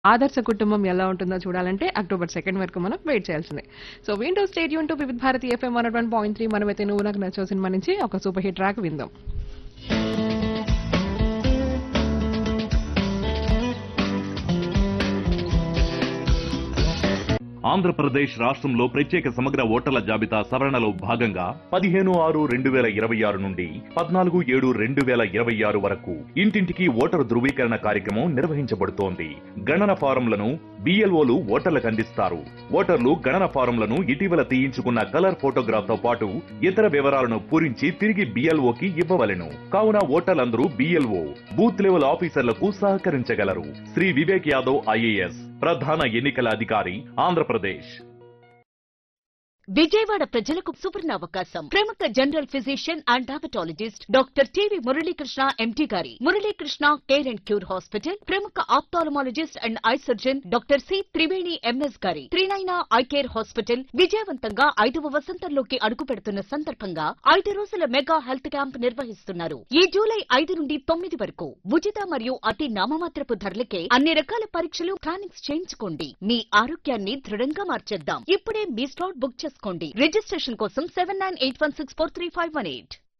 ఆదర్శ కుటుంబం ఎలా ఉంటుందో చూడాలంటే అక్టోబర్ సెకండ్ వరకు మనం వెయిట్ చేయాల్సిందే so window stadium to Vividh Bharati FM one one point three మనమైతే నువ్వు నాకు నచ్చో సినిమా నుంచి ఒక సూపర్ హిట్ ట్రాక్ విందాం ఆంధ్రప్రదేశ్ రాష్ట్రంలో ప్రత్యేక సమగ్ర ఓటర్ల జాబితా సవరణలో భాగంగా పదిహేను ఆరు రెండు వేల ఇరవై ఆరు నుండి పద్నాలుగు ఏడు రెండు వేల ఇరవై ఆరు వరకు ఇంటింటికి ఓటరు ధృవీకరణ కార్యక్రమం నిర్వహించబడుతోంది గణన ఫారంలను బిఎల్ఓలు ఓటర్లకు అందిస్తారు ఓటర్లు గణన ఫారంలను ఇటీవల తీయించుకున్న కలర్ ఫోటోగ్రాఫ్ తో పాటు ఇతర వివరాలను పూరించి తిరిగి బిఎల్ఓకి ఇవ్వవలెను కావున ఓటర్లందరూ బిఎల్ఓ బూత్ లెవెల్ ఆఫీసర్లకు సహకరించగలరు శ్రీ వివేక్ యాదవ్ ఐఏఎస్ ప్రధాన ఎన్నికల అధికారి ఆంధ్రప్రదేశ్ విజయవాడ ప్రజలకు సువర్ణ అవకాశం ప్రముఖ general physician and diabetologist doctor TV Muralikrishna MD గారి Muralikrishna care and cure hospital ప్రముఖ ophthalmologist and eye surgeon doctor C Triveni MS గారి త్రినైనా ఐ కేర్ హాస్పిటల్ విజయవంతంగా ఐదవ వసంతంలోకి అడుగు పెడుతున్న సందర్భంగా ఐదు రోజుల మెగా హెల్త్ క్యాంప్ నిర్వహిస్తున్నారు ఈ జూలై ఐదు నుండి తొమ్మిది వరకు ఉచిత మరియు అతి నామమాత్రపు ధరలకే అన్ని రకాల పరీక్షలు ప్లానింగ్స్ చేయించుకోండి మీ ఆరోగ్యాన్ని దృఢంగా మార్చేద్దాం ఇప్పుడే మీ స్లాట్ బుక్ చేసుకోండి రిజిస్ట్రేషన్ కోసం seven nine eight one six four three five one eight